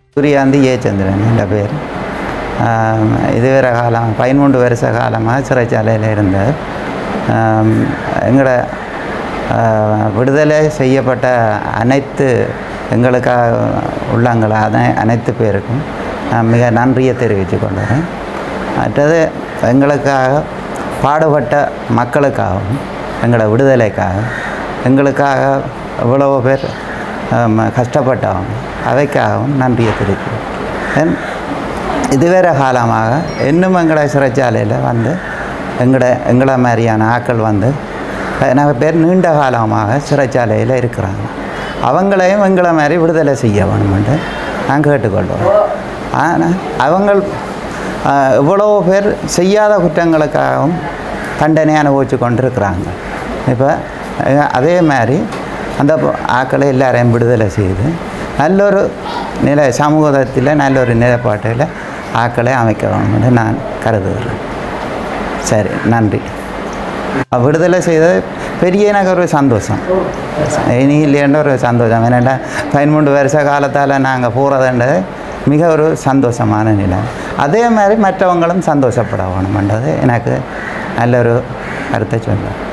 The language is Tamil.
சூரியாந்தி ஜெயச்சந்திரன் என்ற பேர் ஆம், இதுவரை காலம் பதிமூன்று வருஷ காலமாக சிறைச்சாலையில் இருந்தார் ஆம், எங்களோட ஆ, விடுதலை செய்யப்பட்ட அனைத்து எங்களுக்காக உள்ளங்கள அனை அனைத்து பேருக்கும் நான் மிக நன்றியை தெரிவித்துக் கொள்கிறேன் மற்றது எங்களுக்காக பாடுபட்ட மக்களுக்காகவும் எங்களோட விடுதலைக்காக எங்களுக்காக இவ்வளவு பேர் ஆம், கஷ்டப்பட்டவங்க அவைக்காகவும் நன்றியை தெரிவிக்கிறேன் இதுவரை காலமாக இன்னும் எங்களை சிறைச்சாலையில் வந்து எங்களோட எங்களை மாதிரியான ஆட்கள் வந்து நிறைய பேர் நீண்ட காலமாக சிறைச்சாலையில் இருக்கிறாங்க அவங்களையும் எங்களை மாதிரி விடுதலை செய்ய வேணுமென்று நான் கேட்டுக்கொள்வோம் ஆனால் அவங்க இவ்வளோ பேர் செய்யாத குற்றங்களுக்காகவும் தண்டனை அனுபவிச்சு கொண்டிருக்கிறாங்க இப்போ அஹ், அதே மாதிரி அந்த ப- ஆட்களை எல்லாரையும் விடுதலை செய்து நல்லொரு நிலை சமூகத்தில் நல்ல ஒரு நிலைப்பாட்டில் ஆக்களை அமைக்க வேணும்னு நான் கருதுகிறேன் சரி நன்றி விடுதலை செய்தது பெரிய எனக்கு ஒரு சந்தோஷம் இனி இல்லைன்ற ஒரு சந்தோஷம் ஏன்னா பதிமூன்று வருஷ காலத்தால் நாங்கள் போகிறதுன்றது மிக ஒரு சந்தோஷமான நிலை அதே மாதிரி மற்றவங்களும் சந்தோஷப்பட வேணுமென்றது எனக்கு நல்ல ஒரு கருத்தை சொல்லுவேன்